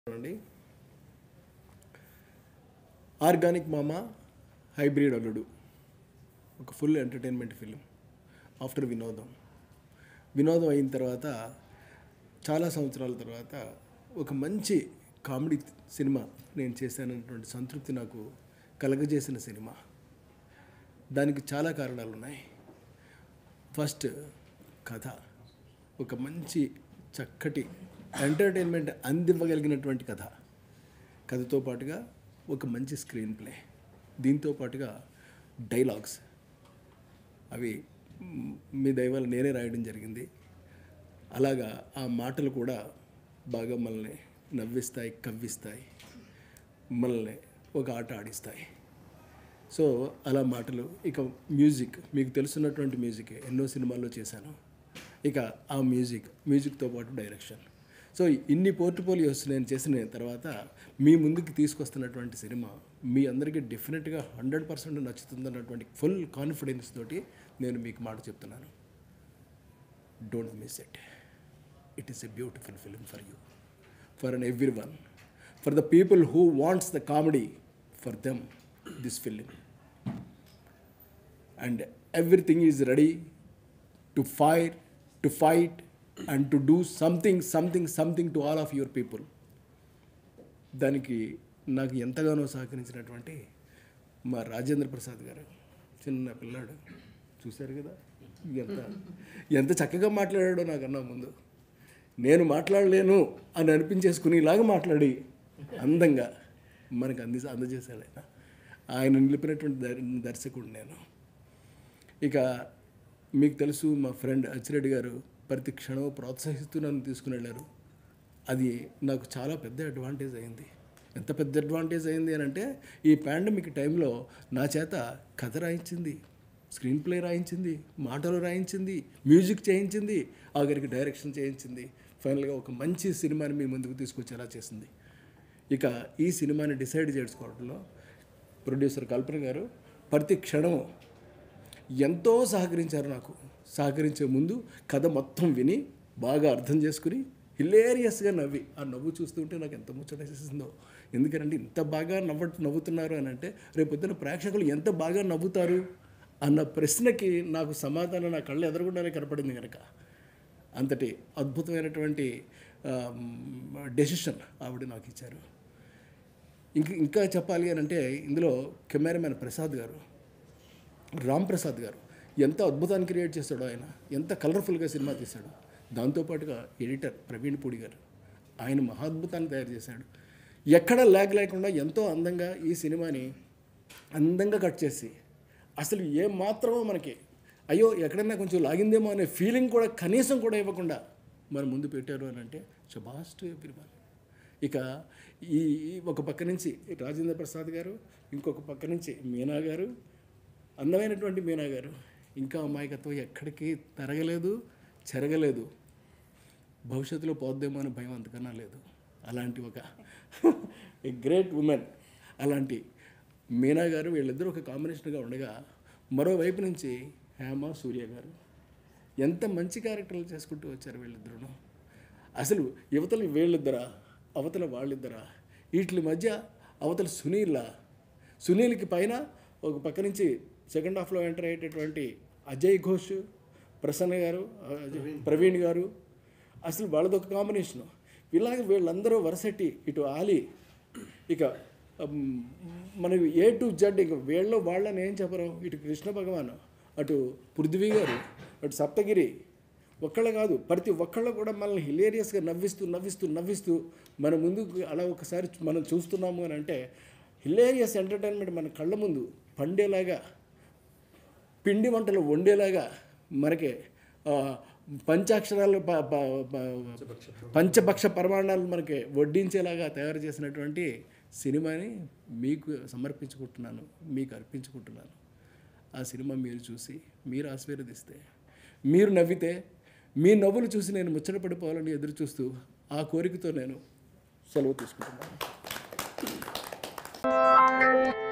అండి ఆర్గానిక్ మామ హైబ్రిడ్ అల్లుడు ఒక ఫుల్ ఎంటర్టైన్మెంట్ ఫిలిం ఆఫ్టర్ వినోదం వినోదం అయిన తర్వాత చాలా సంవత్సరాల తర్వాత ఒక మంచి కామెడీ సినిమా నేను చేశానన్నటువంటి సంతృప్తి నాకు కలగజేసిన సినిమా దానికి చాలా కారణాలు ఉన్నాయి ఫస్ట్ కథ ఒక మంచి చక్కటి ఎంటర్టైన్మెంట్ అందివ్వగలిగినటువంటి కథ కథతో పాటుగా ఒక మంచి స్క్రీన్ ప్లే దీంతో పాటుగా డైలాగ్స్ అవి మ్, మీ దైవాలు నేనే రాయడం జరిగింది అలాగా ఆ మాటలు కూడా బాగా మనల్ని నవ్విస్తాయి కవ్విస్తాయి మనల్ని ఒక ఆట ఆడిస్తాయి సో అలా మాటలు ఇక మ్యూజిక్ మీకు తెలుసున్నటువంటి మ్యూజిక్ ఎన్నో సినిమాల్లో చేశాను ఇక ఆ మ్యూజిక్ మ్యూజిక్తో పాటు డైరెక్షన్ సో ఇన్ని పోర్ట్ఫోలియోస్ నేను చేసిన తర్వాత మీ ముందుకు తీసుకొస్తున్నటువంటి సినిమా మీ అందరికీ డెఫినెట్గా హండ్రెడ్ పర్సెంట్ నచ్చుతుందన్నటువంటి ఫుల్ కాన్ఫిడెన్స్ తోటి నేను మీకు మాట చెప్తున్నాను don't miss it it is a beautiful film for you for an every one for the people who wants the comedy for them this film and everything is ready to fire to fight and to do something something something to all of your people దానికి నాకు ఎంతగానో సహకరించినటువంటి మా రాజేంద్ర ప్రసాద్ గారు చిన్న పిల్లాడు చూశారు కదా ఎంత ఎంత చక్కగా మాట్లాడాడో నాకన్నా ముందు నేను మాట్లాడలేను అని అనిపించేసుకుని ఇలాగ మాట్లాడి అందంగా మనకు అంది అందజేశాడు ఆయన ఆయన నిలిపినటువంటి దర్ దర్శకుడు నేను ఇక మీకు తెలుసు మా ఫ్రెండ్ అచ్చిరెడ్డి గారు ప్రతి క్షణం ప్రోత్సహిస్తూ నన్ను తీసుకుని వెళ్ళారు అది నాకు చాలా పెద్ద అడ్వాంటేజ్ అయింది ఎంత పెద్ద అడ్వాంటేజ్ అయింది అని అంటే ఈ పాండమిక్ టైంలో నా చేత కథ రాయించింది స్క్రీన్ ప్లే రాయించింది మాటలు రాయించింది మ్యూజిక్ చేయించింది ఆఖరికి డైరెక్షన్ చేయించింది ఫైనల్గా ఒక మంచి సినిమాని మీ ముందుకు తీసుకొచ్చేలా చేసింది ఇక ఈ సినిమాని డిసైడ్ చేసుకోవడంలో ప్రొడ్యూసర్ కల్పన గారు ప్రతి క్షణం ఎంతో సహకరించారు నాకు సహకరించే ముందు కథ మొత్తం విని బాగా అర్థం చేసుకుని హిలేరియస్గా నవ్వి ఆ నవ్వు చూస్తుంటే నాకు ఎంత ముచ్చటేసిందో ఎందుకంటే ఇంత బాగా నవ్వ నవ్వుతున్నారు అని అంటే రేపొద్దున ప్రేక్షకులు ఎంత బాగా నవ్వుతారు అన్న ప్రశ్నకి నాకు సమాధానం నా కళ్ళు ఎదురుగుండానే కనపడింది కనుక అంతటి అద్భుతమైనటువంటి డెసిషన్ ఆవిడ నాకు ఇచ్చారు ఇంక ఇంకా చెప్పాలి అని అంటే ఇందులో కెమెరామెన్ ప్రసాద్ గారు రామ్ ప్రసాద్ గారు ఎంత అద్భుతాన్ని క్రియేట్ చేశాడో ఆయన ఎంత కలర్ఫుల్గా సినిమా తీశాడు దాంతోపాటుగా ఎడిటర్ ప్రవీణ్ పూడి గారు ఆయన మహాద్భుతాన్ని తయారు చేశాడు ఎక్కడ ల్యాగ్ లేకుండా ఎంతో అందంగా ఈ సినిమాని అందంగా కట్ చేసి అసలు ఏ మాత్రమో మనకి అయ్యో ఎక్కడన్నా కొంచెం లాగిందేమో అనే ఫీలింగ్ కూడా కనీసం కూడా ఇవ్వకుండా మన ముందు పెట్టారు అని అంటే శబాస్ టు ఎవ్రీవన్ ఇక ఈ ఈ ఒక పక్క నుంచి రాజేంద్ర ప్రసాద్ గారు ఇంకొక పక్క నుంచి మీనా గారు అందమైనటువంటి మీనా గారు ఇంకా అమాయకత్వం ఎక్కడికి తరగలేదు చెరగలేదు భవిష్యత్తులో పోద్దేమో అని భయం అంతకన్నా లేదు అలాంటి ఒక ఏ గ్రేట్ ఉమెన్ అలాంటి మీనా గారు వీళ్ళిద్దరూ ఒక కాంబినేషన్గా ఉండగా మరోవైపు నుంచి హేమ సూర్య గారు ఎంత మంచి క్యారెక్టర్లు చేసుకుంటూ వచ్చారు వీళ్ళిద్దరూ అసలు యువతలు వీళ్ళిద్దరా అవతల వాళ్ళిద్దరా వీటి మధ్య అవతల సునీల్లా సునీల్కి పైన ఒక పక్క నుంచి సెకండ్ హాఫ్లో ఎంటర్ అయ్యేటటువంటి అజయ్ ఘోష్ ప్రసన్న గారు అజయ్- ప్రవీణ్ గారు అసలు వాళ్ళదొక కాంబినేషను ఇలాగ వీళ్ళందరూ వరసెట్టి ఇటు ఆలి ఇక ఉమ్, మనకి ఏ టు జడ్ ఇక వీళ్ళలో వాళ్ళని ఏం చెప్పరు ఇటు కృష్ణ భగవాన్ అటు పృథ్వీ గారు అటు సప్తగిరి ఒక్కళ్ళే కాదు ప్రతి ఒక్కళ్ళు కూడా మనల్ని హిలేరియస్గా నవ్విస్తూ నవ్విస్తూ నవ్విస్తూ మన ముందుకు అలా ఒకసారి మనం చూస్తున్నాము అని అంటే హిలేరియస్ ఎంటర్టైన్మెంట్ మన కళ్ళ ముందు పండేలాగా పిండి వంటలు వండేలాగా మనకి ఆ, పంచాక్షరాలు ప- ప- ప- పంచభక్ష పరిమాణాలు మనకి వడ్డించేలాగా తయారు చేసినటువంటి సినిమాని మీకు సమర్పించుకుంటున్నాను మీకు అర్పించుకుంటున్నాను ఆ సినిమా మీరు చూసి మీరు ఆశీర్వదిస్తే మీరు నవ్వితే మీ నవ్వులు చూసి నేను ముచ్చటపడిపోవాలని ఎదురు చూస్తూ ఆ కోరికతో నేను సెలవు తీసుకుంటున్నాను